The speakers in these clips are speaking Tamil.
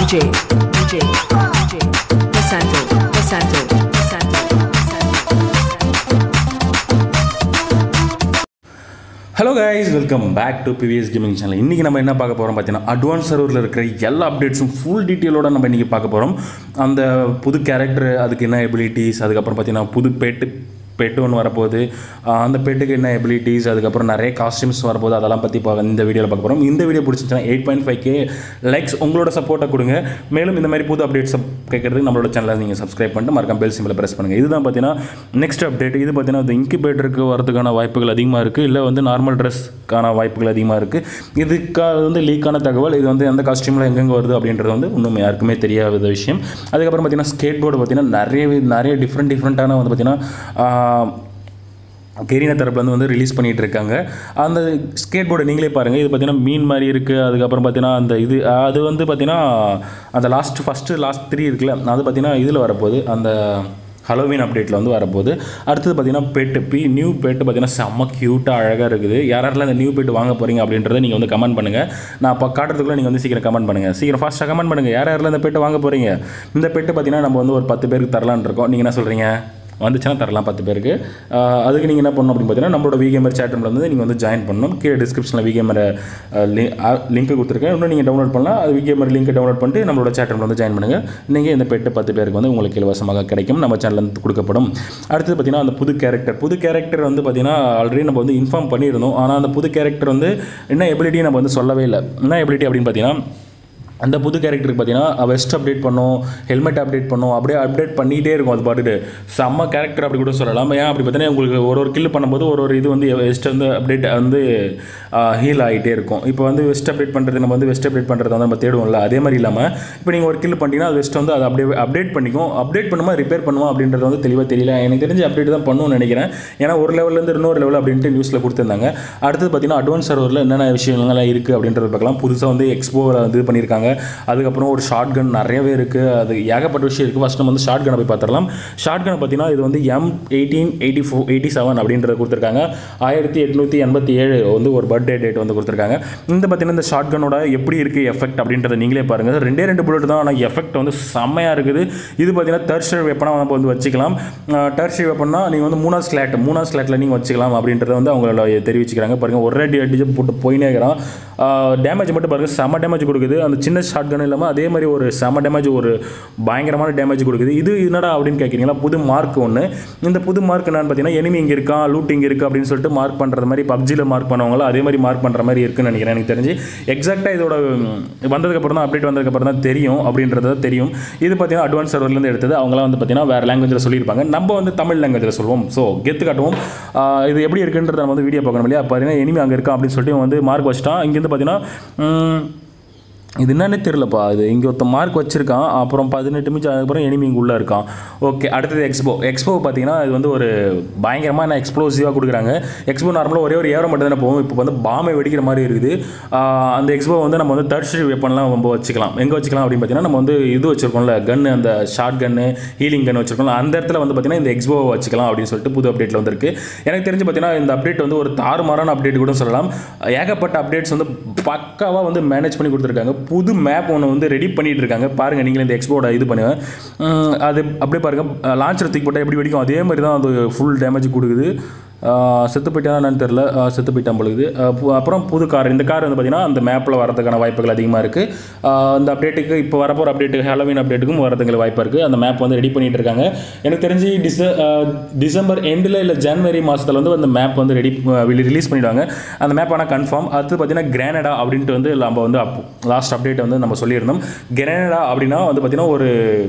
DJ, DJ, DJ, Santo, Santo, Santo, hello guys welcome back to BVS gaming channel இன்றைக்கி நம்ம என்ன பார்க்க போகிறோம் பார்த்தீங்கன்னா அட்வான்ஸ் சர்வரில் இருக்கிற எல்லா அப்டேட்ஸும் ஃபுல் டீட்டெயிலோட நம்ம இன்றைக்கி பார்க்க போகிறோம் அந்த புது கேரக்டர் அதுக்கு என்ன எபிலிட்டிஸ் அதுக்கப்புறம் பார்த்தீங்கன்னா புது பெட்டு பெட்டு ஒன்று வரப்போகுது ஆஹ் அந்த பெட்டுக்கு என்ன எபிலிட்டிஸ் அதுக்கப்புறம் நிறைய காஸ்டியூம்ஸ் வரப்போகுது அதெல்லாம் பற்றி பா இந்த வீடியோவில் பார்க்க போகிறோம் இந்த வீடியோ பிடிச்சிச்சுன்னா eight point five K likes உங்களோட சப்போர்ட்டை கொடுங்க மேலும் இந்த மாதிரி புது அப்டேட்ஸ் கேட்குறதுக்கு நம்மளோட சேனலை நீங்கள் சப்ஸ்கிரைப் பண்ணிட்டு மறக்காம பெல் சிம்பிளை ப்ரெஸ் பண்ணுங்கள் இதுதான் பார்த்தீங்கன்னா நெக்ஸ்ட் அப்டேட் இது பார்த்தீங்கன்னா இந்த இன்குபேட்டருக்கு வரதுக்கான வாய்ப்புகள் அதிகமாக இருக்குது இல்லை வந்து நார்மல் ட்ரெஸ்க்கான வாய்ப்புகள் அதிகமாக இருக்குது இதுக்காக வந்து லீக்கான தகவல் இது வந்து எந்த காஸ்டியூமில் எங்கெங்கே வருது அப்படின்றது வந்து இன்னும் யாருக்குமே தெரியாத விஷயம் அதுக்கப்புறம் பார்த்தீங்கன்னா ஸ்கேட் போர்டு பார்த்தீங்கன்னா நிறைய வி- நிறைய டிஃப்ரெண்ட் டிஃப்ரெண்ட்டான வந்து பார்த்தீங்கன்னா கெரீனா தரப்புலேருந்து வந்து ரிலீஸ் பண்ணிகிட்டு இருக்காங்க அந்த ஸ்கேட் போர்டு நீங்களே பாருங்கள் இது பார்த்தீங்கன்னா மீன் மாதிரி இருக்குது அதுக்கப்புறம் பார்த்தீங்கன்னா அந்த இது அது வந்து பார்த்தீங்கன்னா அந்த லாஸ்ட் ஃபஸ்ட்டு லாஸ்ட் த்ரீ இருக்குல்ல அது பார்த்தீங்கன்னா இதில் வரப்போகுது அந்த ஹலோவின் அப்டேட்டில் வந்து வரப்போகுது அடுத்தது பார்த்தீங்கன்னா பெட்டு பி நியூ பெட்டு பார்த்தீங்கன்னா செம்ம க்யூட்டாக அழகாக இருக்குது யாரெல்லாம் இந்த நியூ பெட் வாங்க போகிறீங்க அப்படின்றத நீங்கள் வந்து கமெண்ட் பண்ணுங்கள் நான் அப்போ காட்டுறதுக்குள்ளே நீங்கள் வந்து சீக்கிரம் கமெண்ட் பண்ணுங்கள் சீக்கிரம் ஃபாஸ்ட்டாக கமெண்ட் பண்ணுங்கள் யார் யாரெல்லாம் இந்த பெட்டை வாங்க போகிறீங்க இந்த பெட்டு பார்த்தீங்கன்னா நம்ம வந்து ஒரு பத்து பேருக்கு தரலான்னு இருக்கோம் நீங்கள் என்ன சொல்கிறீங்க வந்துச்சுன்னா தரலாம் பத்து பேருக்கு ஆஹ் அதுக்கு நீங்கள் என்ன பண்ணணும் அப்படின்னு பார்த்தீங்கன்னா நம்மளோட விகேமர் சேட் ரூமில் வந்து நீங்கள் வந்து ஜாயின் பண்ணணும் கீழே டிஸ்கிரிப்ஷனில் விகேமர் லிங்க் கொடுத்துருக்கேன் இன்னும் நீங்கள் டவுன்லோட் பண்ணலாம் அது விகேமர் லிங்க் டவுன்லோட் பண்ணிட்டு நம்மளோட சேட் ரூமில் வந்து ஜாயின் பண்ணுங்கள் நீங்கள் இந்த பெட்டு பத்து பேருக்கு வந்து உங்களுக்கு இலவசமாக கிடைக்கும் நம்ம சேனல்ல இருந்து கொடுக்கப்படும் அடுத்தது பார்த்தீங்கன்னா அந்த புது கேரக்டர் புது கேரக்டர் வந்து பார்த்தீங்கன்னா ஆல்ரெடி நம்ம வந்து இன்ஃபார்ம் பண்ணியிருந்தோம் ஆனால் அந்த புது கேரக்டர் வந்து என்ன எபிலிட்டி நம்ம வந்து சொல்லவே இல்லை என்ன எபிலிட்டி அப்படின்னு பார்த்தீங்கன்னா அந்த புது கேரக்டருக்கு பார்த்தீங்கன்னா வெஸ்ட் அப்டேட் பண்ணும் ஹெல்மெட் அப்டேட் பண்ணும் அப்படியே அப்டேட் பண்ணிகிட்டே இருக்கும் அது பாட்டுட்டு செம்ம கேரக்டர் அப்படி கூட சொல்லலாம் ஏன் அப்படி பார்த்தீங்கன்னா உங்களுக்கு ஒரு ஒரு கில் பண்ணும்போது ஒரு ஒரு இது வந்து வெஸ்ட் வந்து அப்டேட் வந்து ஹீல் ஆகிட்டே இருக்கும் இப்போ வந்து வெஸ்ட் அப்டேட் பண்ணுறது நம்ம வந்து வெஸ்ட் அப்டேட் பண்ணுறது வந்து நம்ம தேடுவோம்ல அதே மாதிரி இல்லாமல் இப்போ நீங்கள் ஒரு கில் பண்ணிட்டீங்கன்னா அது வெஸ்ட் வந்து அதை அப்படியே அப்டேட் பண்ணிக்கும் அப்டேட் பண்ணுமா ரிப்பேர் பண்ணுமா அப்படின்றது வந்து தெளிவாக தெரியல எனக்கு தெரிஞ்சு அப்டேட் தான் பண்ணுன்னு நினைக்கிறேன் ஏன்னா ஒரு லெவல்லேருந்து இன்னொரு லெவல் அப்படின்ட்டு நியூஸில் கொடுத்துருந்தாங்க அடுத்தது பார்த்தீங்கன்னா அட்வான்ஸ் சர்வரில் என்னென்ன விஷயங்கள்லாம் இருக்குது அப்படின்றத பார்க்கலாம் புதுசாக வந்து எக்ஸ்போவில் வந்து இது பண்ணியிருக்காங்க அதுக்கப்புறம் ஒரு ஷார்ட் கன் நிறையவே இருக்குது அது ஏகப்பட்ட விஷயம் இருக்குது ஃபஸ்ட் நம்ம வந்து ஷார்ட் கனை போய் பார்த்துடலாம் ஷார்ட் கனை பார்த்தீங்கன்னா இது வந்து M eighteen eighty four eighty seven அப்படின்றத கொடுத்துருக்காங்க ஆயிரத்தி எட்நூற்றி எண்பத்தி ஏழு வந்து ஒரு பர்த்டே டேட் வந்து கொடுத்துருக்காங்க இந்த பார்த்தீங்கன்னா இந்த ஷார்ட் கனோட எப்படி இருக்குது எஃபெக்ட் அப்படின்றத நீங்களே பாருங்கள் ரெண்டே ரெண்டு புல்லட் தான் ஆனால் எஃபெக்ட் வந்து செம்மையாக இருக்குது இது பார்த்தீங்கன்னா டர்ஷர் வெப்பனாக நம்ம வந்து வச்சுக்கலாம் டர்ஷர் வெப்பன்னா நீங்கள் வந்து மூணாவது ஸ்லாட் மூணாவது ஸ்லாட்டில் நீங்கள் வச்சுக்கலாம் அப்படின்றத வந்து அவங்கள தெரிவிச்சுக்கிறாங்க பாருங்கள் ஒரே அடி அடிச்சு போட்டு போயினே இருக்கிறான் டேமேஜ் மட்டும் பாருங்கள் செம்ம டேமேஜ் கொடுக்குது அந்த சின்ன ஷார்ட் கன் இல்லாமல் அதே மாதிரி ஒரு செம்ம டேமேஜ் ஒரு பயங்கரமான டேமேஜ் கொடுக்குது இது என்னடா அப்படின்னு கேட்குறீங்களா புது மார்க் ஒன்று இந்த புது மார்க் என்னன்னு பார்த்தீங்கன்னா enemy இங்கே இருக்கான் லூட் இங்கே இருக்குது அப்படின்னு சொல்லிட்டு மார்க் பண்ணுறது மாதிரி பப்ஜியில் மார்க் பண்ணுவாங்களோ அதே மாதிரி மார்க் பண்ணுற மாதிரி இருக்குன்னு நினைக்கிறேன் எனக்கு தெரிஞ்சு எக்ஸாக்டாக இதோட ம், வந்ததுக்கப்புறம் தான் அப்டேட் வந்ததுக்கப்புறம் தான் தெரியும் அப்படின்றது தான் தெரியும் இது பார்த்தீங்கன்னா அட்வான்ஸ் சர்வர்லேருந்து எடுத்தது அவங்களாம் வந்து பார்த்தீங்கன்னா வேறு லாங்குவேஜில் சொல்லியிருப்பாங்க நம்ம வந்து தமிழ் லாங்குவேஜில் சொல்லுவோம் ஸோ கெத்து காட்டுவோம் ஆஹ் இது எப்படி இருக்குன்றத நம்ம வந்து வீடியோ பார்க்கணும் இல்லையா பார்த்தீங்கன்னா enemy அங்கே இருக்கா அப்படின்னு சொல்லிட்டு இவன் வந்து மார்க் வச்சுட்டான் இங்கேருந்து பார்த்தீங்கன்னா ம், இது என்னன்னே தெரிலப்பா இது இங்கே ஒருத்த மார்க் வச்சிருக்கான் அப்புறம் பதினெட்டு நிமிஷம் அதுக்கப்புறம் எனிமி இங்கே உள்ளே இருக்கான் ஓகே அடுத்தது எக்ஸ்போ எக்ஸ்போ பார்த்தீங்கன்னா இது வந்து ஒரு பயங்கரமான எக்ஸ்ப்ளோசிவாக கொடுக்குறாங்க எக்ஸ்போ நார்மலாக ஒரே ஒரு ஏரம் மட்டும் தானே போகும் இப்போ வந்து பாம்பை வெடிக்கிற மாதிரி இருக்குது ஆஹ் அந்த எக்ஸ்போ வந்து நம்ம வந்து டர்ஷரி வெப்பன்லாம் நம்ம வச்சுக்கலாம் எங்கே வச்சுக்கலாம் அப்படின்னு பார்த்தீங்கன்னா நம்ம வந்து இது வச்சிருக்கோம்ல கன்று அந்த ஷார்ட் கன்று ஹீலிங் கன் வச்சிருக்கோம்ல அந்த இடத்துல வந்து பார்த்தீங்கன்னா இந்த எக்ஸ்போ வச்சுக்கலாம் அப்படின்னு சொல்லிட்டு புது அப்டேட்டில் வந்திருக்கு எனக்கு தெரிஞ்சு பார்த்தீங்கன்னா இந்த அப்டேட் வந்து ஒரு தாறுமாறான அப்டேட் கூட சொல்லலாம் ஏகப்பட்ட அப்டேட்ஸ் வந்து பக்காவாக வந்து மேனேஜ் பண்ணி கொடுத்துருக்காங்க புது மேப் ஒன்று வந்து ரெடி பண்ணிட்டு இருக்காங்க பாருங்க நீங்களே இந்த எக்ஸ்போட இது பண்ணுங்க உம், அது அப்படியே பாருங்க லான்ச்சர் தூக்கி போட்டால் எப்படி வெடிக்கும் அதே மாதிரி தான் அது ஃபுல் டேமேஜ் கொடுக்குது ஆஹ் செத்து போயிட்டா என்னன்னு தெரில ஆஹ் செத்து போயிட்டான் பொழுது அப்புறம் புது கார் இந்த கார் வந்து பார்த்தீங்கன்னா அந்த மேப்பில் வரதுக்கான வாய்ப்புகள் அதிகமாக இருக்குது இந்த அப்டேட்டுக்கு இப்போ வரப்போகிற அப்டேட்டு ஹாலோவின் அப்டேட்டுக்கும் வரதுக்கு வாய்ப்பு இருக்குது அந்த மேப் வந்து ரெடி பண்ணிட்டு இருக்காங்க எனக்கு தெரிஞ்சு டிச ஆஹ் டிசம்பர் எண்டில் இல்லை ஜனவரி மாதத்தில் வந்து அந்த மேப் வந்து ரெடி ரிலீஸ் பண்ணிடுவாங்க அந்த மேப் ஆனால் கன்ஃபார்ம் அடுத்து பார்த்தீங்கன்னா கிரானடா அப்படின்ட்டு வந்து நம்ம வந்து லாஸ்ட் அப்டேட் வந்து நம்ம சொல்லியிருந்தோம் கிரானடா அப்படின்னா வந்து பார்த்தீங்கன்னா ஒரு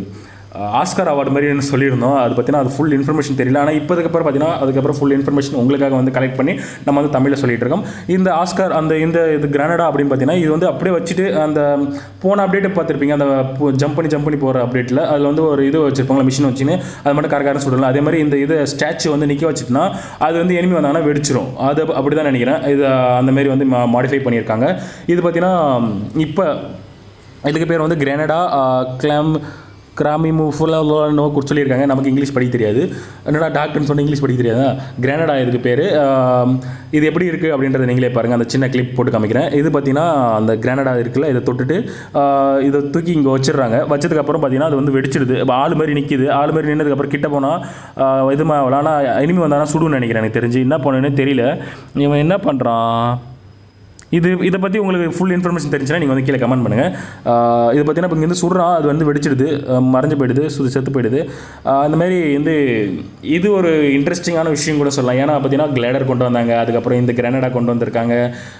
ஆஸ்கார் அவார்டு மாதிரி சொல்லியிருந்தோம் அது பார்த்தீங்கன்னா அது ஃபுல் இன்ஃபர்மேஷன் தெரியல ஆனால் இப்போதுக்கப்புறம் பார்த்தீங்கன்னா அதுக்கப்புறம் ஃபுல் இன்ஃபர்மேஷன் உங்களுக்காக வந்து கலெக்ட் பண்ணி நம்ம வந்து தமிழில் சொல்லிட்டு இருக்கோம் இந்த ஆஸ்கார் அந்த இந்த இது கிரானடா அப்படின்னு பார்த்தீங்கன்னா இது வந்து அப்படியே வச்சுட்டு அந்த போன அப்டேட் பார்த்துருப்பீங்க அந்த ஜம்ப் பண்ணி ஜம்ப் பண்ணி போகிற அப்டேட்டில் அதில் வந்து ஒரு இது வச்சிருப்பாங்களா மிஷின் வச்சுன்னு அது மட்டும் கரகாரம் சுடலாம் அதே மாதிரி இந்த இது ஸ்டாச்சு வந்து நிற்க வச்சுட்டுனா அது வந்து enemy வந்தாங்கன்னா வெடிச்சிரும் அது அப்படி தான் நினைக்கிறேன் இது அந்த மாதிரி வந்து மாடிஃபை பண்ணியிருக்காங்க இது பார்த்தீங்கன்னா இப்போ இதுக்கு பேர் வந்து கிரானடா கிளாம் கிராமி ஃபுல்லாக குடி சொல்லியிருக்காங்க நமக்கு இங்கிலீஷ் படிக்க தெரியாது என்னடா டாக்டர்னு சொன்ன இங்கிலீஷ் படிக்க தெரியாதா கிரானடா இதுக்கு பேர் இது எப்படி இருக்குது அப்படின்றத நீங்களே பாருங்கள் அந்த சின்ன கிளிப் போட்டு காமிக்கிறேன் இது பார்த்தீங்கன்னா அந்த கிரானடா இருக்குல்ல இதை தொட்டுட்டு ஆஹ் இதை தூக்கி இங்கே வச்சிடுறாங்க வச்சதுக்கப்புறம் பார்த்தீங்கன்னா அது வந்து வெடிச்சிடுது இப்போ ஆள் மாதிரி நிற்கிது ஆள் மாதிரி நின்னதுக்கப்புறம் கிட்ட போனால் இது ஆனால் எனிமி வந்தானா சுடுன்னு நினைக்கிறேன் எனக்கு தெரிஞ்சு என்ன பண்ணுன்னு தெரியல இவன் என்ன பண்ணுறான் இது இதை பற்றி உங்களுக்கு ஃபுல் இன்ஃபர்மேஷன் தெரிஞ்சுன்னா நீங்கள் வந்து கீழே கமெண்ட் பண்ணுங்கள் ஆஹ் இது பார்த்தீங்கன்னா இப்போ இங்கேருந்து சுடுறான் அது வந்து வெடிச்சிடுது ஆஹ் மறைஞ்சு போயிடுது சு செத்து போயிடுது ஆஹ் இந்த மாதிரி வந்து இது ஒரு இன்ட்ரெஸ்டிங்கான விஷயம் கூட சொல்லலாம் ஏன்னா பார்த்தீங்கன்னா கிளேடர் கொண்டு வந்தாங்க அதுக்கப்புறம் இந்த கிரனடா கொண்டு வந்திருக்காங்க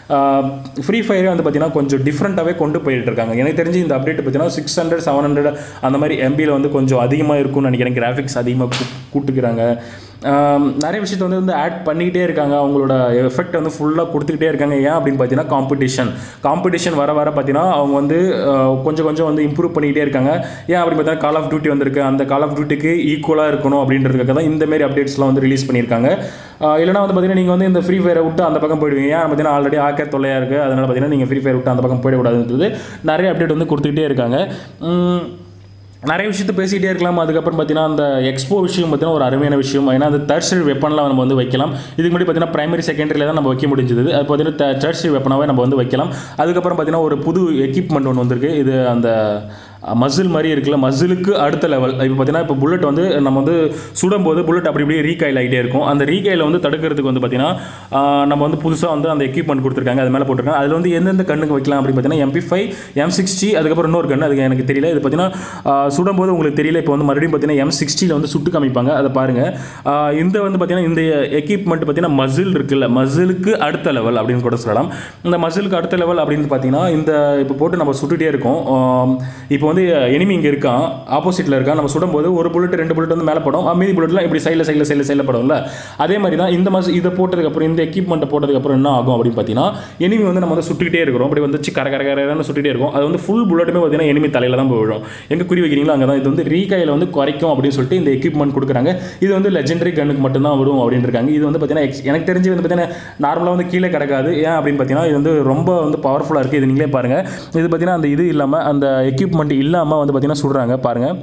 ஃப்ரீ ஃபயரே வந்து பார்த்தீங்கன்னா கொஞ்சம் டிஃப்ரெண்ட்டாகவே கொண்டு போயிட்டு இருக்காங்க எனக்கு தெரிஞ்சு இந்த அப்டேட் பார்த்தீங்கன்னா சிக்ஸ் ஹண்ட்ரட் செவன் ஹண்ட்ரட் அந்த மாதிரி எம்பியில் வந்து கொஞ்சம் அதிகமாக இருக்கும்னு நினைக்கிறேன் கிராஃபிக்ஸ் அதிகமாக கூட்டுக்கிறாங்க ஆம், நிறைய விஷயத்தை வந்து வந்து ஆட் பண்ணிக்கிட்டே இருக்காங்க அவங்களோட எஃபெக்ட் வந்து ஃபுல்லாக கொடுத்துக்கிட்டே இருக்காங்க ஏன் அப்படின்னு பார்த்தீங்கன்னா காம்படிஷன் காம்படிஷன் வர வர பார்த்தீங்கன்னா அவங்க வந்து அஹ், கொஞ்சம் கொஞ்சம் வந்து இம்ப்ரூவ் பண்ணிக்கிட்டே இருக்காங்க ஏன் அப்படின்னு பார்த்தீங்கன்னா கால் ஆஃப் டியூட்டி வந்திருக்கு அந்த கால் ஆஃப் டியூட்டிக்கு ஈக்குவலாக இருக்கணும் அப்படின்றதுக்காக தான் இந்த மாதிரி அப்டேட்ஸ்லாம் வந்து ரிலீஸ் பண்ணியிருக்காங்க அஹ், இல்லைனா வந்து பார்த்தீங்கன்னா நீங்கள் வந்து இந்த ஃப்ரீ ஃபயரை விட்டு அந்த பக்கம் போயிடுவீங்க ஏன் பார்த்தீங்கன்னா ஆல்ரெடி ஆக்க தொல்லையாக இருக்குது அதனால் பார்த்தீங்கன்னா நீங்கள் ஃப்ரீ ஃபயர் விட்டு அந்த பக்கம் போயிடக்கூடாதுன்றது நிறைய அப்டேட் வந்து கொடுத்துக்கிட்டே இருக்காங்க உம், நிறைய விஷயத்த பேசிகிட்டே இருக்கலாம் அதுக்கப்புறம் பார்த்தீங்கன்னா அந்த எக்ஸ்போ விஷயம் பார்த்தீங்கன்னா ஒரு அருமையான விஷயம் ஏன்னா அந்த தேர்ட் வெப்பன்லாம் நம்ம வந்து வைக்கலாம் இதுக்கு முன்னாடி பார்த்தீங்கன்னா பிரைமரி செகண்டரியில் தான் நம்ம வைக்க முடிஞ்சது அது பார்த்தீங்கன்னா தேர்ட் வெப்பனாகவே நம்ம வந்து வைக்கலாம் அதுக்கப்புறம் பார்த்தீங்கன்னா ஒரு புது எக்யூப்மெண்ட் ஒன்று வந்திருக்கு இது அந்த மசில் மாதிரி இருக்குல்ல மசிலுக்கு அடுத்த லெவல் இப்போ பார்த்தீங்கன்னா இப்போ புல்லட் வந்து நம்ம வந்து சுடும்போது புல்லட் அப்படி இப்படி ரீகாயில் ஆகிட்டே இருக்கும் அந்த ரீகாயில் வந்து தடுக்கிறதுக்கு வந்து பார்த்தீங்கன்னா ஆஹ், நம்ம வந்து புதுசாக வந்து அந்த எக்யூப்மெண்ட் கொடுத்துருக்காங்க அது மேலே போட்டிருக்காங்க அதில் வந்து எந்தெந்த கண்ணுக்கு வைக்கலாம் அப்படின்னு பார்த்தீங்கன்னா எம்பி ஃபைவ் எம் சிக்ஸ்டி அதுக்கப்புறம் இன்னொரு கண்ணு அதுக்கு எனக்கு தெரியல இது பார்த்தீங்கன்னா ஆஹ், சுடும்போது உங்களுக்கு தெரியல இப்போ வந்து மறுபடியும் பார்த்தீங்கன்னா எம் சிக்ஸ்டியில் வந்து சுட்டு காமிப்பாங்க அதை பாருங்கள் ஆஹ், இந்த வந்து பார்த்தீங்கன்னா இந்த எக்யூப்மெண்ட் பார்த்தீங்கன்னா மசில் இருக்குல்ல மசிலுக்கு அடுத்த லெவல் அப்படின்னு கூட சொல்லலாம் இந்த மசிலுக்கு அடுத்த லெவல் அப்படின்னு பார்த்தீங்கன்னா இந்த இப்போ போட்டு நம்ம சுட்டுட்டே இருக்கோம் ஆம், இப்போ வந்து எனிமி இங்கே இருக்கான் ஆப்போசிட்டில் இருக்கான் நம்ம சுடும்போது ஒரு புல்லட் ரெண்டு புல்லட் வந்து மேலே படும் அஹ் மீதி புல்லட்லாம் இப்படி சைடில் சைடில் சைடில் சைடில் படும்ல அதே மாதிரி தான் இந்த மஸ் இதை போட்டதுக்கப்புறம் இந்த எக்யூப்மெண்ட்டை போட்டதுக்கப்புறம் என்ன ஆகும் அப்படின்னு பார்த்தீங்கன்னா எனிமி வந்து நம்ம வந்து சுட்டுக்கிட்டே இருக்கிறோம் அப்படி வந்துச்சு கர கர கரன்னு சுட்டுட்டே இருக்கும் அது வந்து ஃபுல் புல்லட்டுமே பார்த்தீங்கன்னா எனிமி தலையில் தான் போய் விழும் எங்கே குறி வைக்கிறீங்களோ அங்கே தான் இது வந்து ரீகையில் வந்து குறைக்கும் அப்படின்னு சொல்லிட்டு இந்த எக்யூப்மெண்ட் கொடுக்குறாங்க இது வந்து லெஜெண்டரி கண்ணுக்கு மட்டும்தான் வரும் அப்படின்னு இருக்காங்க இது வந்து பார்த்தீங்கன்னா ex- எனக்கு தெரிஞ்சு வந்து பார்த்தீங்கன்னா நார்மலாக வந்து கீழே கிடக்காது ஏன் அப்படின்னு பார்த்தீங்கன்னா இது வந்து ரொம்ப வந்து பவர்ஃபுல்லாக இருக்குது இது நீங்களே பாருங்கள் இது பார்த்தீங்கன்னா அந்த இது இல்லாமல் அந்த எக்யூப்மெண்ட் இல்லாமல் வந்து பார்த்தீங்கன்னா சுடுறாங்க பாருங்கள்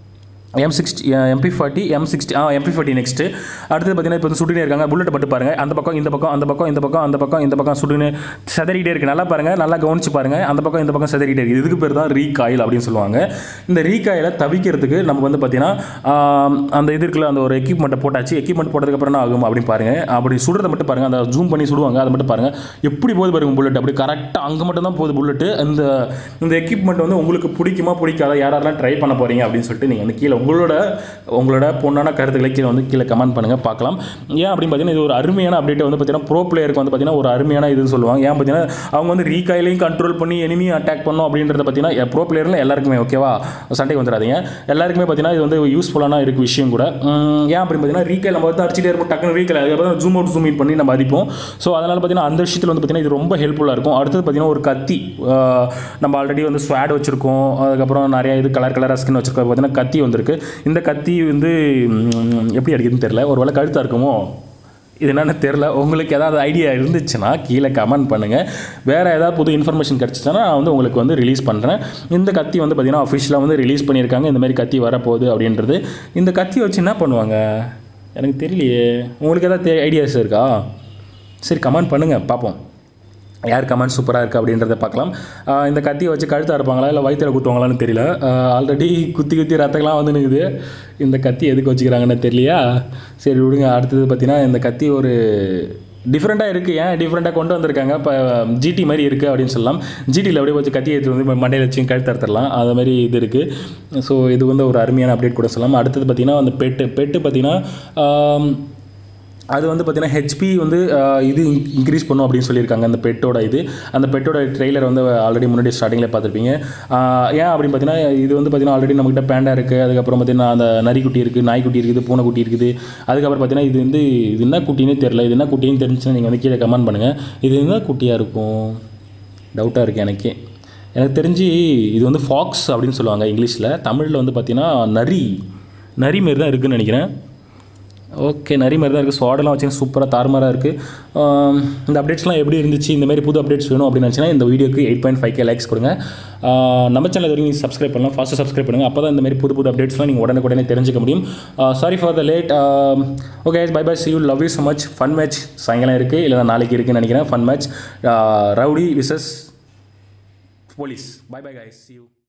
M sixty MP forty M sixty ah MP forty next அடுத்தது பார்த்தீங்கன்னா இப்போ வந்து சுட்டுனே இருக்காங்க புல்லட் பட்டு பாருங்க அந்த பக்கம் இந்த பக்கம் அந்த பக்கம் இந்த பக்கம் அந்த பக்கம் இந்த பக்கம் சுடுன்னு செதறிட்டே இருக்கு நல்லா பாருங்க நல்லா கவனிச்சு பாருங்க அந்த பக்கம் இந்த பக்கம் செதறிட்டே இருக்கு இதுக்கு பேர் தான் ரீகாயில் அப்படின்னு சொல்லுவாங்க இந்த ரீகாயில தவிக்கிறதுக்கு நம்ம வந்து பார்த்தீங்கன்னா ஆம், அந்த இது இருக்குல்ல அந்த ஒரு எக்யூப்மெண்ட்டை போட்டாச்சு எக்யூப்மெண்ட் போட்டதுக்கப்புறம் என்ன ஆகும் அப்படின்னு பாருங்க அப்படி சுடுறதை மட்டும் பாருங்க அந்த ஜூம் பண்ணி சுடுவாங்க அதை மட்டும் பாருங்க எப்படி போகுது பாருங்க புல்லட் அப்படி கரெக்டாக அங்கே மட்டும் தான் போகுது புல்லட்டு இந்த இந்த எக்யூப்மெண்ட் வந்து உங்களுக்கு பிடிக்குமா பிடிக்காதா யாரெல்லாம் ட்ரை பண்ண போறீங்க அப்படின்னு சொல்லிட்டு நீங்கள் வந்து கீழே உங்களோட உங்களோட பொண்ணான கருத்துக்களை கீழே வந்து கீழே கமெண்ட் பண்ணுங்கள் பார்க்கலாம் ஏன் அப்படின்னு பார்த்தீங்கன்னா இது ஒரு அருமையான அப்டேட் வந்து பார்த்தீங்கன்னா ப்ரோ பிளேயருக்கு வந்து பார்த்தீங்கன்னா ஒரு அருமையான இதுன்னு சொல்லுவாங்க ஏன் பார்த்தீங்கன்னா அவங்க வந்து ரீகாயிலையும் கண்ட்ரோல் பண்ணி எனிமையும் அட்டாக் பண்ணோம் அப்படின்றத பார்த்தீங்கன்னா ப்ரோ பிளேயரில் எல்லாருக்குமே ஓகேவா சண்டைக்கு வந்துடாதீங்க எல்லாருக்குமே பார்த்தீங்கன்னா இது வந்து யூஸ்ஃபுல்லான இருக்கு விஷயம் கூட உம், ஏன் அப்படின்னு பார்த்தீங்கன்னா ரீகாயில் நம்ம வந்து அடிச்சிட்டே இருப்போம் டக்குனு ரீகாயில் அதுக்கப்புறம் ஜூம் அவுட் ஜூம் இன் பண்ணி நம்ம அடிப்போம் ஸோ அதனால் பார்த்தீங்கன்னா அந்த விஷயத்தில் வந்து பார்த்தீங்கன்னா இது ரொம்ப ஹெல்ப்ஃபுல்லாக இருக்கும் அடுத்தது பார்த்தீங்கன்னா ஒரு கத்தி ஆஹ், நம்ம ஆல்ரெடி வந்து ஸ்வாட் வச்சுருக்கோம் அதுக்கப்புறம் நிறைய இது கலர் கலராக ஸ்கின் வச்சுருக்கோம் பார்த்தீங்கன்னா கத்தி வந்திருக்கு இந்த கத்தி வந்து ம், எப்படி அடிக்குதுன்னு தெரில ஒரு வேளை கழுத்தாக இருக்குமோ இது என்னன்னு தெரில உங்களுக்கு ஏதாவது ஐடியா இருந்துச்சுன்னா கீழே கமெண்ட் பண்ணுங்கள் வேறு ஏதாவது புது இன்ஃபர்மேஷன் கிடச்சிச்சுன்னா நான் வந்து உங்களுக்கு வந்து ரிலீஸ் பண்ணுறேன் இந்த கத்தி வந்து பார்த்திங்கன்னா அஃபிஷியலாக வந்து ரிலீஸ் பண்ணியிருக்காங்க இந்த மாதிரி கத்தி வரப்போகுது அப்படின்றது இந்த கத்தி வச்சு என்ன பண்ணுவாங்க எனக்கு தெரியலையே உங்களுக்கு ஏதாவது ஐடியாஸ் இருக்கா சரி கமெண்ட் பண்ணுங்கள் பார்ப்போம் யார் கமெண்ட் சூப்பராக இருக்குது அப்படின்றத பார்க்கலாம் ஆஹ் இந்த கத்தியை வச்சு கழுத்தாக இருப்பாங்களா இல்லை வயிற்றுல குத்துவாங்களான்னு தெரியல ஆல்ரெடி குத்தி குத்தி ரத்தங்களாம் வந்து நிற்குது இந்த கத்தி எதுக்கு வச்சுக்கிறாங்கன்னு தெரியலையா சரி விடுங்க அடுத்தது பார்த்தீங்கன்னா இந்த கத்தி ஒரு டிஃப்ரெண்ட்டாக இருக்குது ஏன் டிஃப்ரெண்ட்டாக கொண்டு வந்திருக்காங்க இப்போ ஜிடி மாதிரி இருக்குது அப்படின்னு சொல்லலாம் ஜிடியில் அப்படியே வச்சு கத்தி எடுத்து வந்து மண்டையில் வச்சு கழுத்து அறுத்துடலாம் அது மாதிரி இது இருக்குது ஸோ இது வந்து ஒரு அருமையான அப்டேட் கூட சொல்லலாம் அடுத்தது பார்த்தீங்கன்னா அந்த பெட்டு பெட்டு பார்த்தீங்கன்னா ஆம், அது வந்து பார்த்தீங்கன்னா ஹெச்பி வந்து ஆஹ், இது இன்க்ரீஸ் பண்ணும் அப்படின்னு சொல்லியிருக்காங்க அந்த பெட்டோட இது அந்த பெட்டோட ட்ரெய்லர் வந்து ஆல்ரெடி முன்னாடி ஸ்டார்டிங்கில் பார்த்துருப்பீங்க ஆஹ், ஏன் அப்படின்னு பார்த்தீங்கன்னா இது வந்து பார்த்தீங்கன்னா ஆல்ரெடி நம்மகிட்ட பேண்டா இருக்குது அதுக்கப்புறம் பார்த்தீங்கன்னா அந்த நரிக்குட்டி இருக்குது நாய்க்குட்டி இருக்குது பூனைக்குட்டி இருக்குது அதுக்கப்புறம் பார்த்தீங்கன்னா இது வந்து இது என்ன குட்டினே தெரில இது என்ன குட்டின்னு தெரிஞ்சுன்னா நீங்கள் வந்து கீழே கமெண்ட் பண்ணுங்கள் இது என்ன குட்டியாக இருக்கும் டவுட்டாக இருக்குது எனக்கே எனக்கு தெரிஞ்சு இது வந்து ஃபாக்ஸ் அப்படின்னு சொல்லுவாங்க இங்கிலீஷில் தமிழில் வந்து பார்த்தீங்கன்னா நரி நரி மாரி தான் இருக்குன்னு நினைக்கிறேன் ஓகே நிறைய மாதிரி தான் இருக்குது ஸ்வாடெல்லாம் வச்சு சூப்பராக தாறுமாறாக இருக்குது இந்த அப்டேட்ஸ்லாம் எப்படி இருந்துச்சு இந்த மாதிரி புது அப்டேட்ஸ் வேணும் அப்படின்னு நினச்சினா இந்த வீடியோக்கு eight point five K likes கொடுங்க ஆஹ் நம்ம சேனல் வரைக்கும் நீங்கள் சப்ஸ்கிரைப் பண்ணலாம் ஃபாஸ்ட்டாக சப்ஸ்கிரைப் பண்ணுங்கள் அப்போ தான் இந்த மாதிரி புது புது அப்டேட்ஸ்லாம் நீங்கள் உடனே உடனே தெரிஞ்சுக்க முடியும் sorry for the late okay bye bye see you love you so much fun match சாயங்காலம் இருக்குது இல்லைனா நாளைக்கு இருக்குன்னு நினைக்கிறேன் fun match rowdy versus police bye bye guys see you